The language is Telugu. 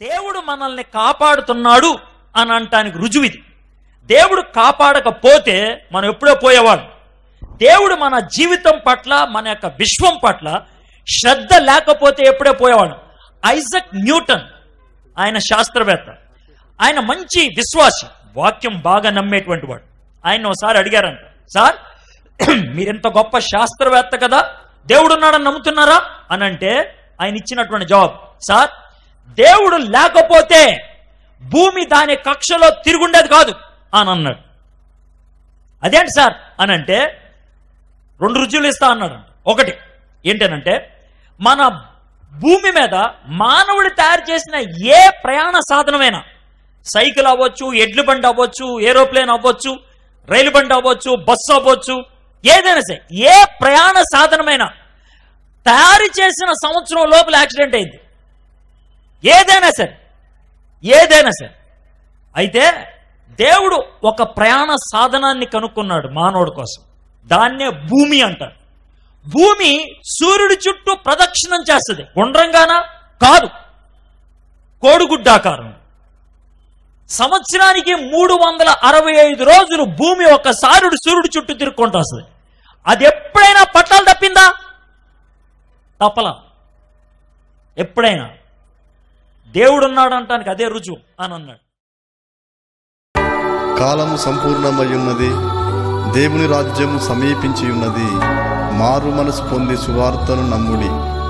దేవుడు మనల్ని కాపాడుతున్నాడు అని అనటానికి రుజువు ఇది దేవుడు కాపాడకపోతే మనం ఎప్పుడో పోయేవాళ్ళం దేవుడు మన జీవితం పట్ల మన యొక్క విశ్వం పట్ల శ్రద్ధ లేకపోతే ఎప్పుడే పోయేవాళ్ళం ఐజక్ న్యూటన్ ఆయన శాస్త్రవేత్త ఆయన మంచి విశ్వాసి వాక్యం బాగా నమ్మేటువంటి వాడు ఆయన ఒకసారి అడిగారంట సార్ మీరెంత గొప్ప శాస్త్రవేత్త కదా దేవుడు ఉన్నాడని నమ్ముతున్నారా అని అంటే ఆయన ఇచ్చినటువంటి జవాబు సార్ దేవుడు లేకపోతే భూమి దాని కక్షలో తిరుగుండేది కాదు అని అన్నాడు అదేంటి సార్ అని అంటే రెండు రుజువులు ఇస్తా అన్నాడు ఒకటి ఏంటనంటే మన భూమి మీద మానవుడు తయారు చేసిన ఏ ప్రయాణ సాధనమైనా సైకిల్ అవ్వచ్చు ఎడ్ల బండి అవ్వచ్చు ఏరోప్లేన్ అవ్వచ్చు రైలు బండి అవ్వచ్చు బస్సు అవ్వచ్చు ఏదైనా సరే ఏ ప్రయాణ సాధనమైనా తయారు చేసిన సంవత్సరం లోపల యాక్సిడెంట్ అయింది ఏదైనా సరే ఏదైనా సరే అయితే దేవుడు ఒక ప్రయాణ సాధనాన్ని కనుక్కున్నాడు మానవుడి కోసం దాన్నే భూమి అంటారు భూమి సూర్యుడి చుట్టూ ప్రదక్షిణం చేస్తుంది గుండ్రంగానా కాదు కోడిగుడ్డాకారం సంవత్సరానికి మూడు వందల అరవై ఐదు రోజులు భూమి ఒకసారి సూర్యుడి చుట్టూ తిరుక్కుంటూ వస్తుంది అది ఎప్పుడైనా పట్టాలు తప్పిందా తప్పలా ఎప్పుడైనా దేవుడు ఉన్నాడు అంటానికి అదే రుజువు అని అన్నాడు కాలము సంపూర్ణమయ్యున్నది దేవుని రాజ్యము సమీపించి ఉన్నది మారు మనసు పొంది సువార్తను నమ్ముడి